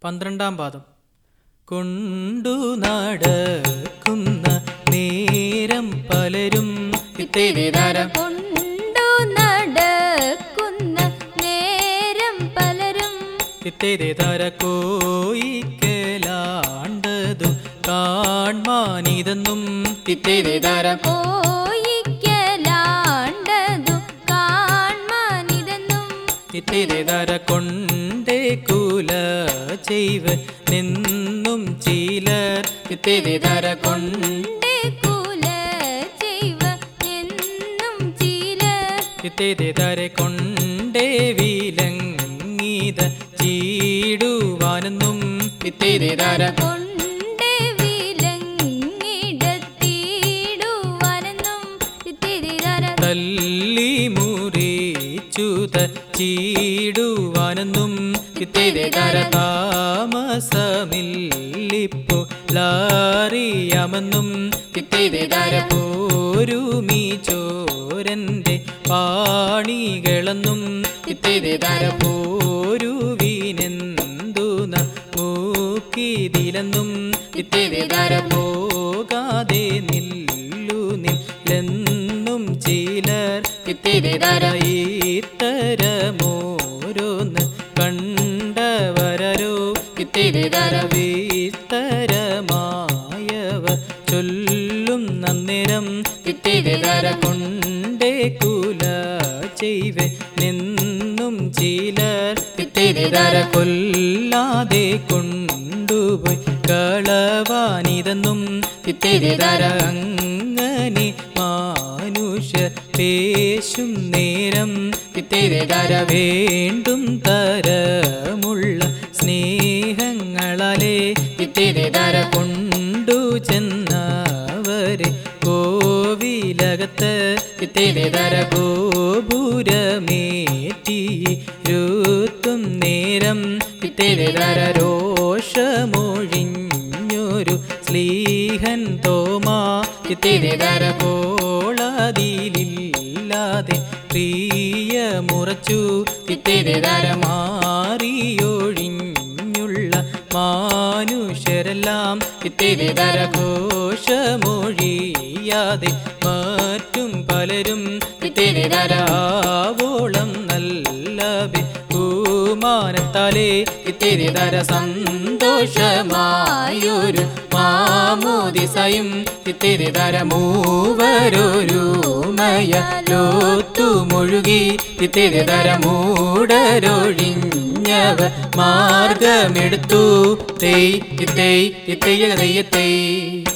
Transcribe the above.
പന്ത്രണ്ടാം പാദം കൊണ്ടു നടക്കുന്ന നേരം പലരും ഇത്തേരിതാര കൊണ്ടു നടക്കുന്ന നേരം പലരും ഇത്തേരിതാര കോയിക്കലാണ്ടതു കാൺമാനിതെന്നും ഇത്തേരിതാര കോയിക്കലാണ്ടതു കാൺമാനിതെന്നും ഇത്തിരിതര കൊണ്ടേ കുല ചെയ്വ നിന്നും ചിലർ ഇത്തിരിതര കൊണ്ട് കൊണ്ടേ കുല ചെയ്വ എന്നും ചില ഇത്തിരിതര കൊണ്ടേ വിലങ്ങീത ചീടുവാനെന്നും ഇത്തിരിതര കൊണ്ടേ വിലങ്ങിടത്തിടുവാനെന്നും തിരിതര തല്ലി മുറിച്ചുത ചീടുവാനെന്നും ഇത്തിരിതര താമസമില്ലിപ്പു ലാറിയാമെന്നും ഇത്തിരിതര പോരുമീ ചോരന്റെ പാണികളെന്നും ഇത്തിരിതര പോരുവിനെന്തു മൂക്കിതിലെന്നും ഇത്തിരിതര പോകാതെ നില്ലു നില്ലെന്നും ചിലർ ഇത്തിരിതര ഇത്തരമോരോന്ന് കണ്ടവരോ ഇത്തിരിതര വിസ്തരമായവ ചൊല്ലും നന്നേരം ഇത്തിരിതര കൊണ്ടേ കുല ചെയ്വെ നിന്നും ചിലർ ഇത്തിരിതര കൊല്ലാതെ കൊണ്ടുപോയി കളവാനിതെന്നും ഇത്തിരിതര അങ്ങനെ മാനുഷ പേശും നേരം ഇത്തിരിതര വേണ്ടും തരമുള്ള സ്നേഹങ്ങളാലേ ഇത്തിരിതര കൊണ്ടു ചെന്നവരെ കോവിലകത്ത് ഇത്തിരിതര ഗോപുരമേറ്റി രുത്തും നേരം ഇത്തിരിതര രോഷമൊഴിഞ്ഞൊരു സ്ലീഹൻ തോമാ ഇത്തിരിതര കോളതിലില്ലാതെ പ്രിയ മുറച്ചു ഇത്തിരിതര മാറിയൊഴിഞ്ഞുള്ള മാനുഷ്യരെല്ലാം ഇത്തിരിതര ഘോഷമൊഴിയാതെ മറ്റും പലരും ഇത്തിരിതരാവോളം നല്ല ബഹുമാനത്താലേ ഇത്തിരിതര സന്തോഷമായൊരു മാമോദിസയും ഇത്തിരിതര മൂവരൊരുമയ ലോത്തുമൊഴുകി ഇത്തിരിതര മൂടരൊഴിഞ്ഞവ മാർഗമെടുത്തു തേയ് ഇത്തേയ് ഇത്തേയ തെയ്യത്തേയ്